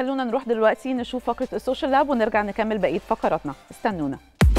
خلونا نروح دلوقتي نشوف فقره السوشيال لاب ونرجع نكمل بقيه فقراتنا استنونا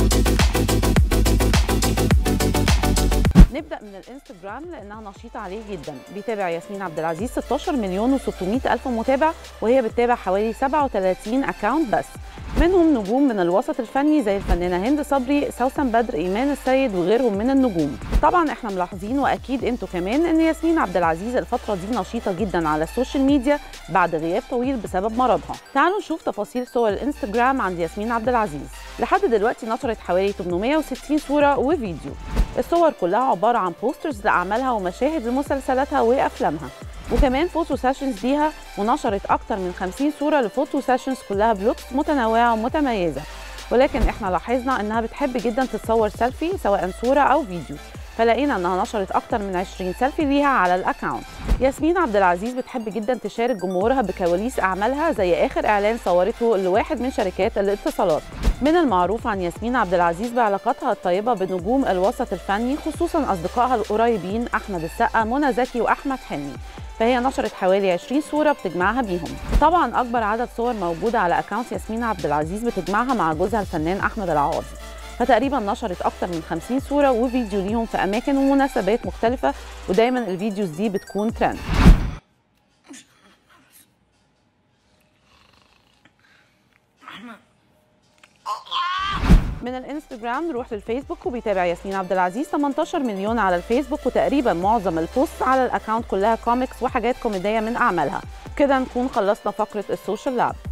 نبدا من الانستجرام لانها نشيطه عليه جدا بيتابع ياسمين عبد العزيز 16 مليون و600 الف متابع وهي بتتابع حوالي 37 اكونت بس منهم نجوم من الوسط الفني زي الفنانه هند صبري سوسن بدر ايمان السيد وغيرهم من النجوم طبعا احنا ملاحظين واكيد انتوا كمان ان ياسمين عبد العزيز الفتره دي نشيطه جدا على السوشيال ميديا بعد غياب طويل بسبب مرضها تعالوا نشوف تفاصيل صور الانستجرام عند ياسمين عبد العزيز لحد دلوقتي نشرت حوالي 860 صوره وفيديو الصور كلها عباره عن بوسترز لاعمالها ومشاهد لمسلسلاتها وافلامها وكمان فوتو سيشنز ليها ونشرت اكتر من 50 صوره لفوتو سيشنز كلها بلوكس متنوعه ومتميزه ولكن احنا لاحظنا انها بتحب جدا تتصور سيلفي سواء صوره او فيديو فلقينا انها نشرت اكتر من 20 سيلفي ليها على الاكونت ياسمين عبد العزيز بتحب جدا تشارك جمهورها بكواليس اعمالها زي اخر اعلان صورته لواحد من شركات الاتصالات من المعروف عن ياسمين عبد العزيز بعلاقاتها الطيبه بنجوم الوسط الفني خصوصا اصدقائها القريبين احمد السقا منى زكي واحمد حلمي فهي نشرت حوالي 20 صورة بتجمعها بيهم طبعا أكبر عدد صور موجودة على أكاونت ياسمين عبد العزيز بتجمعها مع جوزها الفنان أحمد العوضي فتقريبا نشرت أكتر من 50 صورة وفيديو ليهم في أماكن ومناسبات مختلفة ودايما الفيديوز دي بتكون ترند من الانستجرام نروح للفيسبوك وبيتابع ياسمين عبد العزيز 18 مليون على الفيسبوك وتقريبا معظم البوست على الاكونت كلها كوميكس وحاجات كوميديه من اعمالها كده نكون خلصنا فقره السوشيال لاب